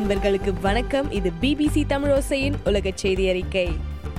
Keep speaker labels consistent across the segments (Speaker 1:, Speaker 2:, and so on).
Speaker 1: நண்பர்களுக்கு வணக்கம் இது பிபிசி தமிழோசையின் உலக செய்தி அறிக்கை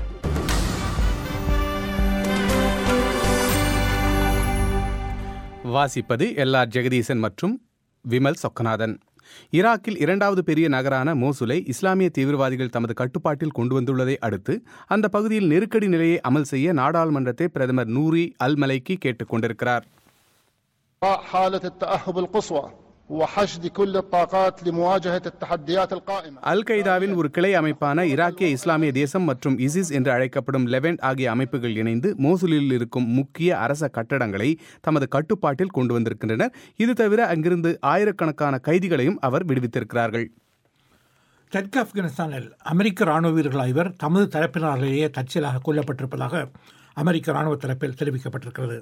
Speaker 2: வாசிப்பது எல்ஆர் ஜெகதீசன் மற்றும் விமல் சொக்கநாதன் ஈராக்கில் இரண்டாவது பெரிய நகரான மோசுலை இஸ்லாமிய தீவிரவாதிகள் தமது கட்டுப்பாட்டில் கொண்டு வந்துள்ளதை அடுத்து அந்த பகுதியில் நெருக்கடி நிலையை அமல் செய்ய நாடாளுமன்றத்தை பிரதமர் நூரி அல் மலைக்கி கேட்டுக் கொண்டிருக்கிறார்
Speaker 3: حالة التأهب القصوى وحشد كل الطاقات لمواجهة التحديات القائمة
Speaker 2: அல் கைதாவின் ஒரு கிளை அமைப்பான ஈராக்கிய இஸ்லாமிய தேசம் மற்றும் இசிஸ் என்று அழைக்கப்படும் லெவென்ட் ஆகிய அமைப்புகள் இணைந்து மோசுலில் இருக்கும் முக்கிய அரச கட்டடங்களை தமது கட்டுப்பாட்டில் கொண்டு வந்திருக்கின்றனர் இது தவிர அங்கிருந்து ஆயிரக்கணக்கான கைதிகளையும் அவர் விடுவித்திருக்கிறார்கள்
Speaker 4: தெற்கு ஆப்கானிஸ்தானில் அமெரிக்க ராணுவ வீரர்கள் ஐவர் தமது தரப்பினராலேயே தற்செயலாக கொல்லப்பட்டிருப்பதாக அமெரிக்க ராணுவ தரப்பில் தெரிவிக்கப்பட்டிருக்கிறது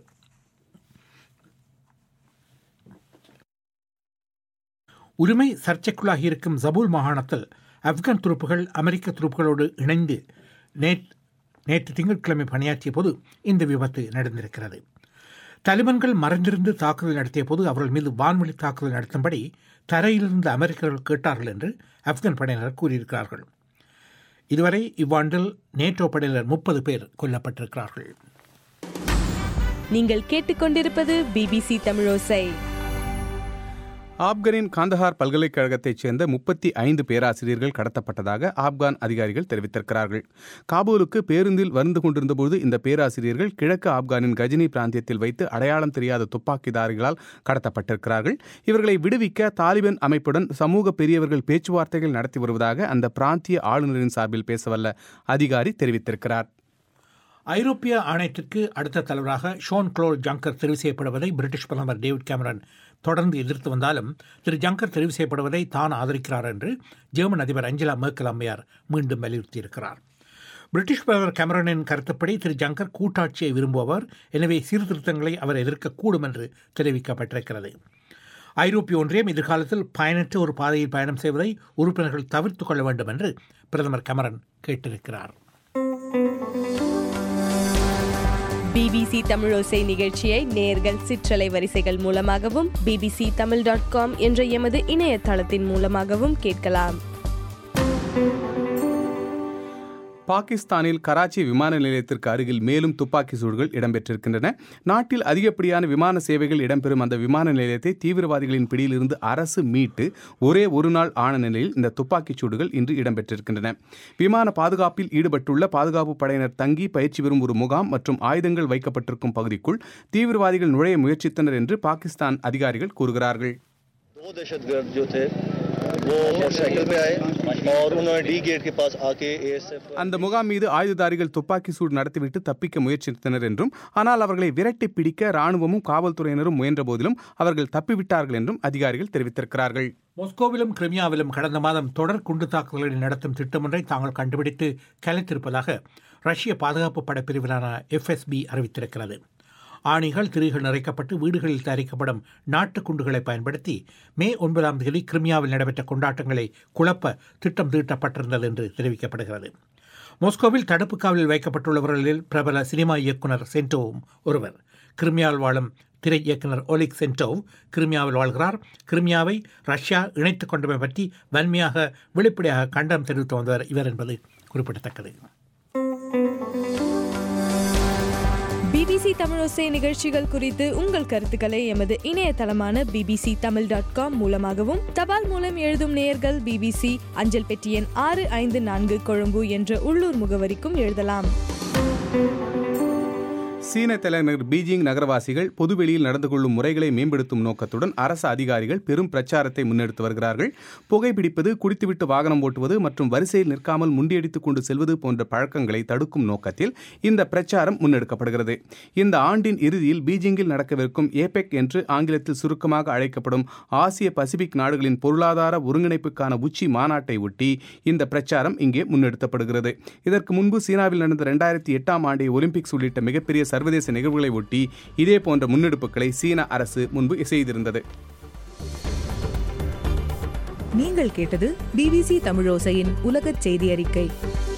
Speaker 4: உரிமை சர்ச்சைக்குள்ளாகி இருக்கும் ஜபூல் மாகாணத்தில் ஆப்கான் துருப்புகள் அமெரிக்க துருப்புகளோடு இணைந்து நேற்று நேற்று திங்கட்கிழமை பணியாற்றிய போது இந்த விபத்து நடந்திருக்கிறது தலிபான்கள் மறைந்திருந்து தாக்குதல் நடத்திய போது அவர்கள் மீது வான்வழி தாக்குதல் நடத்தும்படி தரையிலிருந்து அமெரிக்கர்கள் கேட்டார்கள் என்று ஆப்கான் படையினர் கூறியிருக்கிறார்கள் இதுவரை இவ்வாண்டில் நேட்டோ படையினர் முப்பது பேர் கொல்லப்பட்டிருக்கிறார்கள்
Speaker 1: நீங்கள் கேட்டுக்கொண்டிருப்பது பிபிசி தமிழோசை
Speaker 2: ஆப்கானின் காந்தஹார் பல்கலைக்கழகத்தைச் சேர்ந்த முப்பத்தி ஐந்து பேராசிரியர்கள் கடத்தப்பட்டதாக ஆப்கான் அதிகாரிகள் தெரிவித்திருக்கிறார்கள் காபூலுக்கு பேருந்தில் வந்து கொண்டிருந்தபோது இந்த பேராசிரியர்கள் கிழக்கு ஆப்கானின் கஜினி பிராந்தியத்தில் வைத்து அடையாளம் தெரியாத துப்பாக்கிதாரிகளால் கடத்தப்பட்டிருக்கிறார்கள் இவர்களை விடுவிக்க தாலிபான் அமைப்புடன் சமூக பெரியவர்கள் பேச்சுவார்த்தைகள் நடத்தி வருவதாக அந்த பிராந்திய ஆளுநரின் சார்பில் பேசவல்ல அதிகாரி தெரிவித்திருக்கிறார்
Speaker 4: ஐரோப்பிய ஆணையத்திற்கு அடுத்த தலைவராக ஷோன் குளோர் ஜங்கர் தெரிவு செய்யப்படுவதை பிரிட்டிஷ் பிரதமர் டேவிட் கேமரன் தொடர்ந்து எதிர்த்து வந்தாலும் திரு ஜங்கர் தெரிவு செய்யப்படுவதை தான் ஆதரிக்கிறார் என்று ஜெர்மன் அதிபர் அஞ்சலா மேர்க்கல் அம்மையார் மீண்டும் வலியுறுத்தியிருக்கிறார் பிரிட்டிஷ் பிரதமர் கேமரனின் கருத்துப்படி திரு ஜங்கர் கூட்டாட்சியை விரும்புபவர் எனவே சீர்திருத்தங்களை அவர் எதிர்க்கக்கூடும் என்று தெரிவிக்கப்பட்டிருக்கிறது ஐரோப்பிய ஒன்றியம் எதிர்காலத்தில் பயனற்ற ஒரு பாதையில் பயணம் செய்வதை உறுப்பினர்கள் தவிர்த்து கொள்ள வேண்டும் என்று பிரதமர் கேமரன் கேட்டிருக்கிறார்
Speaker 1: பிபிசி தமிழோசை நிகழ்ச்சியை நேர்கள் சிற்றலை வரிசைகள் மூலமாகவும் பிபிசி தமிழ் டாட் காம் என்ற எமது இணையதளத்தின் மூலமாகவும் கேட்கலாம்
Speaker 2: பாகிஸ்தானில் கராச்சி விமான நிலையத்திற்கு அருகில் மேலும் துப்பாக்கி சூடுகள் இடம்பெற்றிருக்கின்றன நாட்டில் அதிகப்படியான விமான சேவைகள் இடம்பெறும் அந்த விமான நிலையத்தை தீவிரவாதிகளின் பிடியிலிருந்து அரசு மீட்டு ஒரே ஒரு நாள் ஆன நிலையில் இந்த துப்பாக்கிச் சூடுகள் இன்று இடம்பெற்றிருக்கின்றன விமான பாதுகாப்பில் ஈடுபட்டுள்ள பாதுகாப்பு படையினர் தங்கி பயிற்சி பெறும் ஒரு முகாம் மற்றும் ஆயுதங்கள் வைக்கப்பட்டிருக்கும் பகுதிக்குள் தீவிரவாதிகள் நுழைய முயற்சித்தனர் என்று பாகிஸ்தான் அதிகாரிகள் கூறுகிறார்கள்
Speaker 5: दो दहशतगर्द जो थे वो मोटरसाइकिल पे आए और उन्होंने डी गेट के पास आके एएसएफ
Speaker 2: அந்த முகாம் மீது ஆயுததாரிகள் துப்பாக்கி சூடு நடத்திவிட்டு தப்பிக்க முயற்சித்தனர் என்றும் ஆனால் அவர்களை விரட்டி பிடிக்க ராணுவமும் காவல்துறையினரும் முயன்ற போதிலும் அவர்கள் தப்பிவிட்டார்கள் என்றும் அதிகாரிகள் தெரிவித்திருக்கிறார்கள்
Speaker 4: மொஸ்கோவிலும் கிரிமியாவிலும் கடந்த மாதம் தொடர் குண்டு தாக்குதல்களை நடத்தும் திட்டமொன்றை தாங்கள் கண்டுபிடித்து கலைத்திருப்பதாக ரஷ்ய பாதுகாப்பு படைப்பிரிவிலான எஃப்எஸ்பி அறிவித்திருக்கிறது ஆணிகள் திரிகள் நிறைக்கப்பட்டு வீடுகளில் தயாரிக்கப்படும் நாட்டு குண்டுகளை பயன்படுத்தி மே ஒன்பதாம் தேதி கிரிமியாவில் நடைபெற்ற கொண்டாட்டங்களை குழப்ப திட்டம் தீட்டப்பட்டிருந்தது என்று தெரிவிக்கப்படுகிறது மோஸ்கோவில் தடுப்பு காவலில் வைக்கப்பட்டுள்ளவர்களில் பிரபல சினிமா இயக்குனர் சென்டோவும் ஒருவர் கிரிமியாவில் வாழும் திரை இயக்குனர் ஒலிக் சென்டோவ் கிரிமியாவில் வாழ்கிறார் கிரிமியாவை ரஷ்யா இணைத்துக் கொண்டமை பற்றி வன்மையாக வெளிப்படையாக கண்டனம் தெரிவித்து வந்தவர் இவர் என்பது குறிப்பிடத்தக்கது
Speaker 1: பிபிசி தமிழோசை நிகழ்ச்சிகள் குறித்து உங்கள் கருத்துக்களை எமது இணையதளமான பிபிசி தமிழ் டாட் காம் மூலமாகவும் தபால் மூலம் எழுதும் நேயர்கள் பிபிசி அஞ்சல் பெட்டி எண் ஆறு ஐந்து நான்கு கொழும்பு என்ற உள்ளூர் முகவரிக்கும் எழுதலாம்
Speaker 2: சீன தலைநகர் பீஜிங் நகரவாசிகள் பொதுவெளியில் நடந்து கொள்ளும் முறைகளை மேம்படுத்தும் நோக்கத்துடன் அரசு அதிகாரிகள் பெரும் பிரச்சாரத்தை முன்னெடுத்து வருகிறார்கள் புகைப்பிடிப்பது குடித்துவிட்டு வாகனம் ஓட்டுவது மற்றும் வரிசையில் நிற்காமல் முண்டியடித்துக் கொண்டு செல்வது போன்ற பழக்கங்களை தடுக்கும் நோக்கத்தில் இந்த பிரச்சாரம் முன்னெடுக்கப்படுகிறது இந்த ஆண்டின் இறுதியில் பீஜிங்கில் நடக்கவிருக்கும் ஏபெக் என்று ஆங்கிலத்தில் சுருக்கமாக அழைக்கப்படும் ஆசிய பசிபிக் நாடுகளின் பொருளாதார ஒருங்கிணைப்புக்கான உச்சி மாநாட்டை ஒட்டி இந்த பிரச்சாரம் இங்கே முன்னெடுக்கப்படுகிறது இதற்கு முன்பு சீனாவில் நடந்த இரண்டாயிரத்தி எட்டாம் ஆண்டை ஒலிம்பிக்ஸ் உள்ளிட்ட மிகப்பெரிய சர்வதேச நிகழ்வுகளை ஒட்டி இதே போன்ற முன்னெடுப்புகளை சீன அரசு முன்பு செய்திருந்தது
Speaker 6: நீங்கள் கேட்டது பிபிசி தமிழோசையின் உலகச் செய்தி அறிக்கை